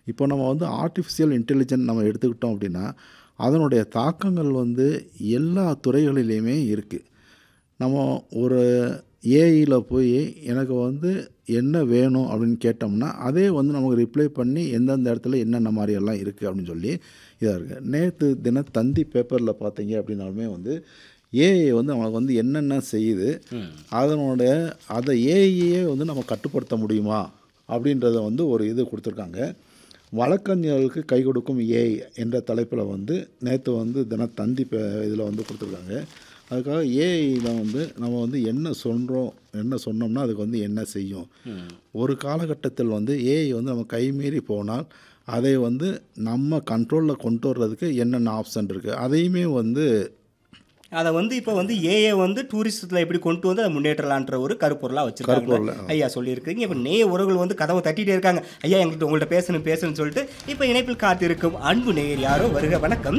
இப்போ நம்ம வந்து ஆர்டிஃபிஷியல் இன்டெலிஜென்ட் நம்ம எடுத்துக்கிட்டோம் அப்படின்னா அதனுடைய தாக்கங்கள் வந்து எல்லா துறைகளிலையுமே இருக்குது நம்ம ஒரு ஏஐயில் போய் எனக்கு வந்து என்ன வேணும் அப்படின்னு கேட்டோம்னா அதே வந்து நமக்கு ரிப்ளை பண்ணி எந்தெந்த இடத்துல என்னென்ன மாதிரியெல்லாம் இருக்குது அப்படின்னு சொல்லி இதாக இருக்குது நேற்று தின தந்தி பேப்பரில் பார்த்தீங்க அப்படின்னாலுமே வந்து ஏஐ வந்து அவனுக்கு வந்து என்னென்ன செய்யுது அதனுடைய அதை ஏஐயே வந்து நம்ம கட்டுப்படுத்த முடியுமா அப்படின்றத வந்து ஒரு இது கொடுத்துருக்காங்க வழக்கறிஞர்களுக்கு கை கொடுக்கும் ஏஐ என்ற தலைப்பில் வந்து நேற்று வந்து தினத்தந்தி இதில் வந்து கொடுத்துருக்காங்க அதுக்காக ஏஐயில் வந்து நம்ம வந்து என்ன சொல்கிறோம் என்ன சொன்னோம்னா அதுக்கு வந்து என்ன செய்யும் ஒரு காலகட்டத்தில் வந்து ஏஐ வந்து நம்ம கைமீறி போனால் அதை வந்து நம்ம கண்ட்ரோலில் கொண்டு வர்றதுக்கு என்னென்ன ஆப்ஷன் இருக்குது அதையுமே வந்து அதை வந்து இப்போ வந்து ஏஏ வந்து டூரிஸ்ட்டில் எப்படி கொண்டு வந்து அதை முன்னேற்றலான்ற ஒரு கருப்பொருளாக வச்சிருக்காங்க கருப்பொருளா, ஐயா சொல்லியிருக்கீங்க இப்போ நேய உறவுகள் வந்து கதவை தட்டிட்டே இருக்காங்க ஐயா எங்கள்கிட்ட உங்கள்கிட்ட பேசணும் பேசணும்னு சொல்லிட்டு இப்போ இணைப்பில் காத்திருக்கும் அன்பு நேயர் யாரோ வருக வணக்கம்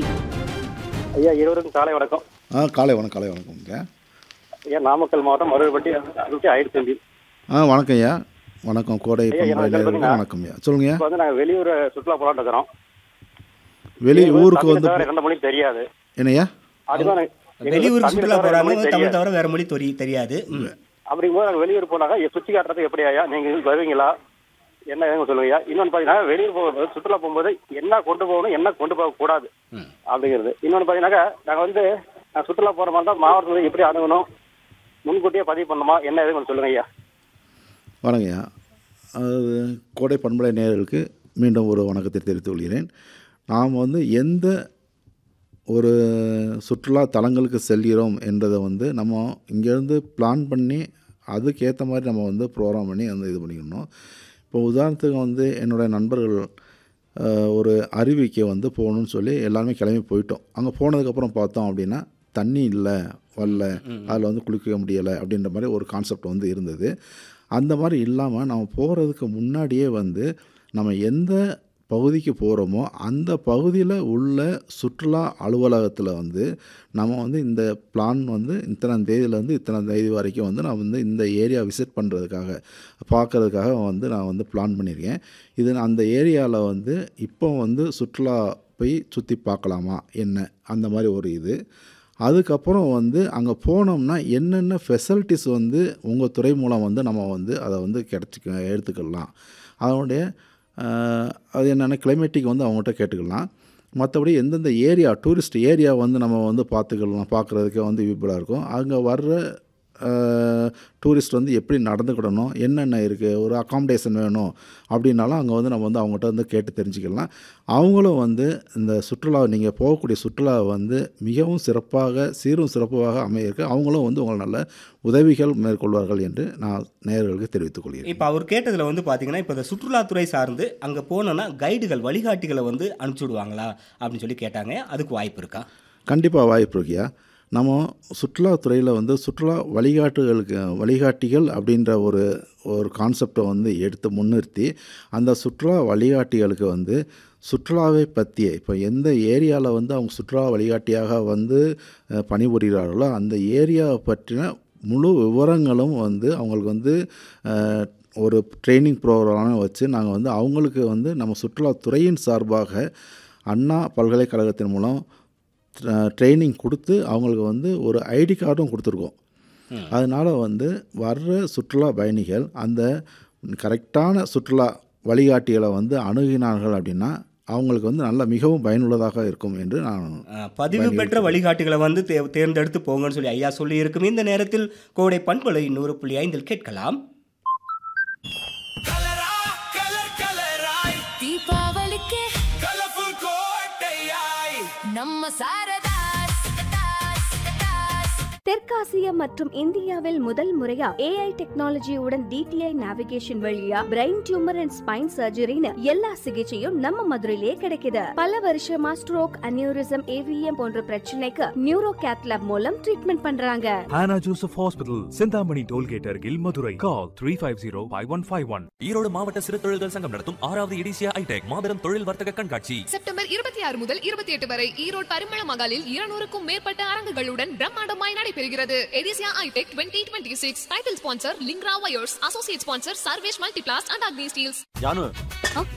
ஐயா இருவருக்கும் காலை வணக்கம் ஆ காலை வணக்கம் காலை வணக்கம்ங்க ஐயா நாமக்கல் மாவட்டம் மருவப்பட்டி அறுபத்தி ஆயிரத்தி தம்பி ஆ வணக்கம் ஐயா வணக்கம் கோடை ஐயா, பண்பலை எனக்கு நேயர்களுக்கு சொல்லுங்க. வணக்கம் ஐயா சொல்லுங்க இப்போ வந்து நாங்கள் வெளியூர் சுற்றுலா போலான்னு இருக்கிறோம் வெளி எங்களுக்கு ஊருக்கு தமிழ் வந்து தவிர ரெண்டு மொழி தெரியாது என்னய்யா அதுதான் எனக்கு- எங்களுக்கு வெளியூர் தமிழ் சுற்றுலா தவிர ரெண்டு போகிறாங்க மொழி தமிழ் தெரியாது. தவிர வேற மொழி தொரி தெரியாது ம். அப்படிங்கும்போது நாங்கள் வெளியூர் போனாக்கா எ- சுற்றி காட்டுறதுக்கு எப்படி ஐயா நீங்கள் வருவீங்களா என்ன ஏதுன்னு சொல்லுங்க இன்னொன்று பார்த்தீங்கன்னா வெளியூர் போகும்போது சுற்றுலா போகும்போது என்ன கொண்டு போகணும் என்ன கொண்டு போக கூடாது அப்படிங்கிறது இன்னொன்று பார்த்தீங்கன்னாக்கா நாங்கள் வந்து நான் சுற்றுலா போகிற மாதிரி தான் மாவட்டத்தில் எப்படி அணுகணும் முன்கூட்டியே பதிவு பண்ணணுமா என்ன ஏதுன்னு கொஞ்சம் சொல்லுங்க ஐயா வணக்கம் ஐயா அதாவது கோடை பண்பலை நேயர்களுக்கு மீண்டும் ஒரு வணக்கத்தை தெரிவித்துக் கொள்கிறேன் நாம் வந்து எந்த ஒரு சுற்றுலா தலங்களுக்கு செல்கிறோம் என்றதை வந்து நம்ம இங்கேருந்து பிளான் பண்ணி அதுக்கேற்ற மாதிரி நம்ம வந்து ப்ரோக்ராம் பண்ணி அந்த இது பண்ணிக்கணும் இப்போ உதாரணத்துக்கு வந்து என்னுடைய நண்பர்கள் அஹ், ஒரு அருவிக்கு வந்து போகணும்னு சொல்லி எல்லாருமே கிளம்பி போயிட்டோம் அங்கே போனதுக்கப்புறம் பார்த்தோம் அப்படின்னா தண்ணி இல்லை வரல அதில் வந்து குளிக்க முடியலை அப்படின்ற மாதிரி ஒரு கான்செப்ட் வந்து இருந்தது அந்த மாதிரி இல்லாமல் நம்ம போகிறதுக்கு முன்னாடியே வந்து நம்ம எந்த பகுதிக்கு போகிறோமோ அந்த பகுதியில் உள்ள சுற்றுலா அலுவலகத்தில் வந்து நம்ம வந்து இந்த பிளான் வந்து இத்தனை தேதியிலேருந்து இத்தனை தேதி வரைக்கும் வந்து நான் வந்து இந்த ஏரியா விசிட் பண்ணுறதுக்காக பார்க்கறதுக்காக வந்து நான் வந்து பிளான் பண்ணியிருக்கேன் இது நான் அந்த ஏரியாவில் வந்து இப்போ வந்து சுற்றுலா போய் சுற்றி பார்க்கலாமா என்ன அந்த மாதிரி ஒரு இது அதுக்கப்புறம் வந்து அங்கே போனோம்னா என்னென்ன ஃபெசிலிட்டிஸ் வந்து உங்கள் துறை மூலம் வந்து நம்ம வந்து அதை வந்து கிடச்சிக்க எடுத்துக்கலாம் அதனுடைய ஆஹ், அது என்னென்ன கிளைமேட்டிக் வந்து அவங்ககிட்ட கேட்டுக்கலாம் மற்றபடி எந்தெந்த ஏரியா டூரிஸ்ட் ஏரியா வந்து நம்ம வந்து பார்த்துக்கலாம் பார்க்குறதுக்கே வந்து யூஸ்ஃபுல்லாக இருக்கும் அங்கே வர்ற டூரிஸ்ட் வந்து எப்படி நடந்துக்கிடணும் என்னென்ன இருக்குது ஒரு அகாமடேஷன் வேணும் அப்படின்னாலும் அங்கே வந்து நம்ம வந்து அவங்ககிட்ட வந்து கேட்டு தெரிஞ்சுக்கலாம் அவங்களும் வந்து இந்த சுற்றுலா நீங்கள் போகக்கூடிய சுற்றுலா வந்து மிகவும் சிறப்பாக சீரும் சிறப்பாக அமையிருக்கு அவங்களும் வந்து உங்களை நல்ல உதவிகள் மேற்கொள்வார்கள் என்று நான் நேயர்களுக்கு தெரிவித்துக் கொள்கிறேன் இப்போ அவர் கேட்டதில் வந்து பார்த்தீங்கன்னா இப்போ இந்த சுற்றுலாத்துறை சார்ந்து அங்கே போனோன்னா கைடுகள் வழிகாட்டிகளை வந்து அனுப்பிச்சி விடுவாங்களா அப்படின்னு சொல்லி கேட்டாங்க அதுக்கு வாய்ப்பு இருக்கா கண்டிப்பாக வாய்ப்பு இருக்கியா நம்ம சுற்றுலாத்துறையில் வந்து சுற்றுலா வழிகாட்டுகளுக்கு வழிகாட்டிகள் அப்படின்ற ஒரு ஒரு கான்செப்டை வந்து எடுத்து முன்னிறுத்தி அந்த சுற்றுலா வழிகாட்டிகளுக்கு வந்து சுற்றுலாவை பற்றிய இப்போ எந்த ஏரியாவில் வந்து அவங்க சுற்றுலா வழிகாட்டியாக வந்து அஹ், பணிபுரிகிறார்களோ அந்த ஏரியாவை பற்றின முழு விவரங்களும் வந்து அவங்களுக்கு வந்து அஹ், ஒரு ட்ரைனிங் ப்ரோக்ராம் வச்சு நாங்கள் வந்து அவங்களுக்கு வந்து நம்ம சுற்றுலாத்துறையின் சார்பாக அண்ணா பல்கலைக்கழகத்தின் மூலம் ட்ரைனிங் கொடுத்து அவங்களுக்கு வந்து ஒரு ஐடி கார்டும் கொடுத்துருக்கோம் அதனால் வந்து வர்ற சுற்றுலா பயணிகள் அந்த கரெக்டான சுற்றுலா வழிகாட்டிகளை வந்து அணுகினார்கள் அப்படின்னா அவங்களுக்கு வந்து நல்ல மிகவும் பயனுள்ளதாக இருக்கும் என்று நான் அஹ், பதிவு பெற்ற வழிகாட்டிகளை வந்து தே தேர்ந்தெடுத்து போங்கன்னு சொல்லி ஐயா சொல்லி இருக்கும் இந்த நேரத்தில் கோடை பண்பலை நூறு புள்ளி ஐந்தில் கேட்கலாம் தீபாவளிக்கு கலர்ஃபுல் கோட்டையாய் நம்ம சாரதாஸ் தெற்காசியா மற்றும் இந்தியாவில் முதல் முறையா ஏஐ டெக்னாலஜியுடன் டிடிஐ நேவிகேஷன் வழியா பிரெயின் டியூமர் அண்ட் ஸ்பைன் சர்ஜரின்னு எல்லா சிகிச்சையும் நம்ம மதுரையிலே கிடைக்குது பல வருஷமா ஸ்ட்ரோக் அனியூரிசம் ஏவிஎம் போன்ற பிரச்சனைக்கு நியூரோ கேத்லாப் மூலம் ட்ரீட்மெண்ட் பண்றாங்க Hannah Joseph Hospital, Sindhamani Tollgate Argil, Madurai. Call 350-5151. Erode மாவட்ட சிறு தொழில்கள் சங்கம் நடத்தும் ஆறாவது இடிசியா ஐடெக் மாபெரும் தொழில் வர்த்தக கண்காட்சி செப்டம்பர் இருபத்தி ஆறு முதல் இருபத்தி எட்டு வரை ஈரோடு பரிமள மகாலில் இருநூறுக்கும் மேற்பட்ட அரங்குகளுடன் பிரம்மாண்டமாய் நடைபெறுகிறது Edicia itech twenty twenty six title sponsor லிங்க்ரா wires associate sponsor Sarvesh multiplast and Agni steels Janu